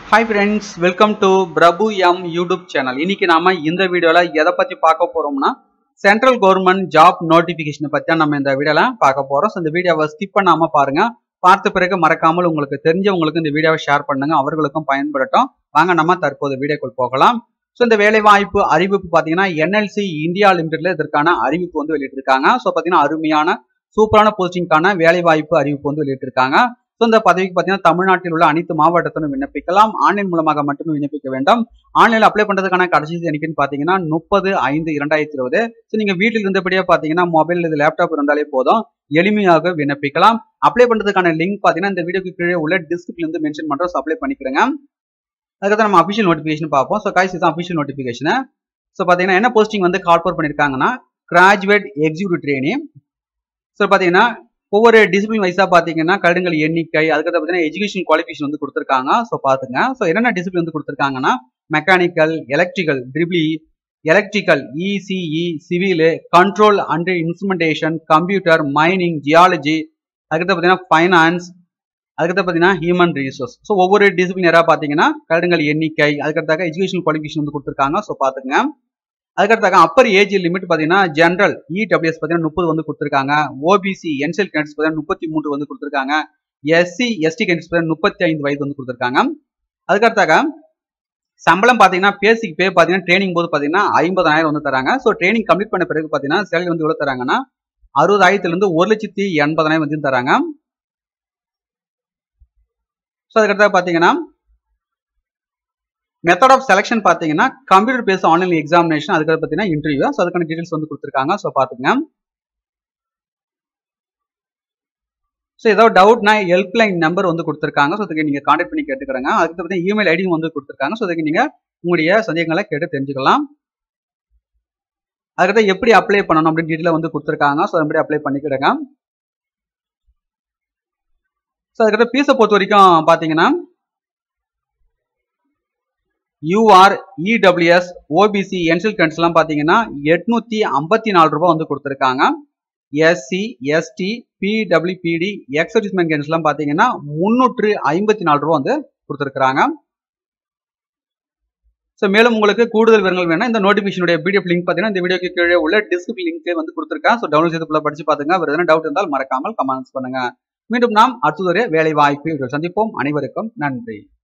hi friends welcome to Prabhu M YouTube channel இன்னைக்கு நாம இந்த வீடியோல எதை பத்தி பார்க்க போறோம்னா சென்ட்ரல் கவர்மெண்ட் ஜாப் நோட்டிபிகேஷனை பத்தி தான் நம்ம இந்த வீடியோல பார்க்க போறோம் ஸோ இந்த வீடியோவை ஸ்கிப் பண்ணாம பாருங்க பார்த்த பிறகு மறக்காமல் உங்களுக்கு தெரிஞ்சவங்களுக்கு இந்த வீடியோவை ஷேர் பண்ணுங்க அவர்களுக்கும் பயன்படட்டும் வாங்க நம்ம தற்போது வீடியோக்குள் போகலாம் ஸோ இந்த வேலை வாய்ப்பு அறிவிப்பு பார்த்தீங்கன்னா என்எல்சி இந்தியா லிமிடெட்ல இதற்கான அறிவிப்பு வந்து வெளியிட்டிருக்காங்க ஸோ பார்த்தீங்கன்னா அருமையான சூப்பரான போஸ்டிங்கான வேலை வாய்ப்பு அறிவிப்பு வந்து வெளியிட்டிருக்காங்க ஸோ இந்த பதவிக்கு பார்த்தீங்கன்னா தமிழ்நாட்டில் உள்ள அனைத்து மாவட்டத்திலும் விண்ணப்பிக்கலாம் ஆன்லைன் மூலமாக மட்டுமே விண்ணப்பிக்க வேண்டும் ஆன்லைனில் அப்ளை பண்ணுறதுக்கான கடைசி என்னைக்குன்னு பார்த்தீங்கன்னா முப்பது ஐந்து இரண்டாயிரத்தி இருபது ஸோ நீங்கள் வீட்டில் இருந்தபடியே பார்த்தீங்கன்னா மொபைல் இது லேப்டாப் இருந்தாலே போதும் எளிமையாக விண்ணப்பிக்கலாம் அப்ளை பண்ணுறதுக்கான லிங்க் பார்த்தீங்கன்னா இந்த வீடியோக்கு கீழே உள்ள டிஸ்கிரிப்ஷன் வந்து மென்ஷன் பண்ணுறோம் அப்ளை பண்ணிக்கிறேங்க அதுக்கப்புறம் நம்ம அஃபிஷியல் நோட்டிஃபிகேஷன் பார்ப்போம் ஸோ கைஸ் இதுதான் அஃபிஷியல் நோட்டிஃபிகேஷன் ஸோ பார்த்தீங்கன்னா என்ன போஸ்டிங் வந்து கால்போர் பண்ணியிருக்காங்கன்னா கிராஜுவேட் எக்ஸிக்யூட்டிவ் ட்ரெயினிங் ஸோ பார்த்தீங்கன்னா ஒவ்வொரு டிசிப்ளின் வைஸாக பார்த்தீங்கன்னா கருடுங்கள் எண்ணிக்கை அதுக்கப்புறம் பார்த்தீங்கன்னா எஜுகேஷன் குவாலிஃபிகேஷன் வந்து கொடுத்துருக்காங்க ஸோ பார்த்துங்க ஸோ என்னென்ன டிசிப்ளின் வந்து கொடுத்துருக்காங்கன்னா mechanical electrical triple E electrical ECE civil control and instrumentation computer mining geology அதுக்கடுத்து பார்த்தீங்கன்னா ஃபைனான்ஸ் அதுக்கடுத்து பார்த்தீங்கன்னா ஹியூமன் ரிசோர்ஸ் ஸோ ஒவ்வொரு டிசிப்ளினராக பார்த்தீங்கன்னா கருடுங்கள் எண்ணிக்கை அதுக்கடுத்தாக எஜுகேஷன் குவாலிஃபிகேஷன் வந்து கொடுத்துருக்காங்க ஸோ பார்த்துங்க அதுக்கடுத்தாக அப்பர் ஏஜ் லிமிட் பார்த்தீங்கன்னா ஜென்ரல் இடபிள்யூஎஸ் பார்த்தீங்கன்னா முப்பது வந்து கொடுத்துருக்காங்க ஓபிசி என்செல் கேண்டிட்ஸ் பார்த்தீங்கன்னா முப்பத்தி மூன்று வந்து கொடுத்துருக்காங்க எஸ்சி எஸ்டி கேண்டிட்ஸ் பார்த்தீங்கன்னா முப்பத்தி ஐந்து வயது வந்து கொடுத்துருக்காங்க அதுக்கடுத்தாக சம்பளம் பார்த்தீங்கன்னா பேசிக் பே பார்த்தீங்கன்னா ட்ரைனிங் போது பார்த்தீங்கன்னா ஐம்பதாயிரம் வந்து தராங்க ஸோ ட்ரைனிங் கம்ப்ளீட் பண்ண பிறகு பார்த்தீங்கன்னா சேலரி வந்து எவ்வளோ தராங்கன்னா அறுபதாயிரத்துலேருந்து ஒரு லட்சத்தி எண்பதாயிரம் வந்து தராங்க ஸோ அதுக்கடுத்தாக பார்த்தீங்கன்னா மெத்தட் ஆஃப் செலெக்ஷன் பார்த்தீங்கன்னா கம்ப்யூட்டர் பேஸ் ஆன்லைன் எக்ஸாமினேஷன் அதுக்கு பார்த்தீங்கன்னா இன்டர்வியூ ஸோ அதுக்கான டீடைல்ஸ் வந்து கொடுத்துருக்காங்க ஸோ பார்த்துங்க ஸோ ஏதாவது டவுட்னா ஹெல்ப்லைன் நம்பர் வந்து கொடுத்துருக்காங்க ஸோ அதுக்கு நீங்கள் கான்டாக்ட் பண்ணி கேட்டுக்கிறங்க அதுக்கு பார்த்தீங்கன்னா இமெயில் ஐடியும் வந்து கொடுத்துருக்காங்க ஸோ அதுக்கு நீங்கள் உங்களுடைய சந்தேகங்களை கேட்டு தெரிஞ்சுக்கலாம் அதுக்கடுத்து எப்படி அப்ளை பண்ணணும் அப்படின்னு டீட்டெயில் வந்து கொடுத்துருக்காங்க ஸோ எப்படி அப்ளை பண்ணிக்கிடுங்க ஸோ அதுக்கடுத்து ஃபீஸை பொறுத்த வரைக்கும் பார்த்தீங்கன்னா யூஆர் இடபிள்யூஎஸ் ஓபிசி என்சில் கண்ட்ஸ்லாம் பார்த்தீங்கன்னா எட்நூத்தி ஐம்பத்தி நாலு ரூபாய் வந்து கொடுத்துருக்காங்க எஸ்சி எஸ்டி பிடபிள்யூபிடி எக்ஸர்டிஸ்மெண்ட் கேன்ஸ்லாம் பார்த்தீங்கன்னா முந்நூற்று ஐம்பத்தி நாலு ரூபா வந்து கொடுத்துருக்காங்க ஸோ மேலும் உங்களுக்கு கூடுதல் விவரங்கள் வேணும் இந்த நோட்டிஃபிகேஷனுடைய பிடிஎஃப் லிங்க் பார்த்தீங்கன்னா இந்த வீடியோக்கு கீழே உள்ள டிஸ்கிரிப் லிங்க்லேயே வந்து கொடுத்துருக்கேன் ஸோ டவுன்லோட் செய்து ஃபுல்லாக படிச்சு பார்த்துங்க வேறு எதனா டவுட் இருந்தால் மறக்காமல் கமெண்ட்ஸ் பண்ணுங்க மீண்டும் நாம் அடுத்ததொரு வேலை வாய்ப்பு சந்திப்போம் அனைவருக்கும் நன்றி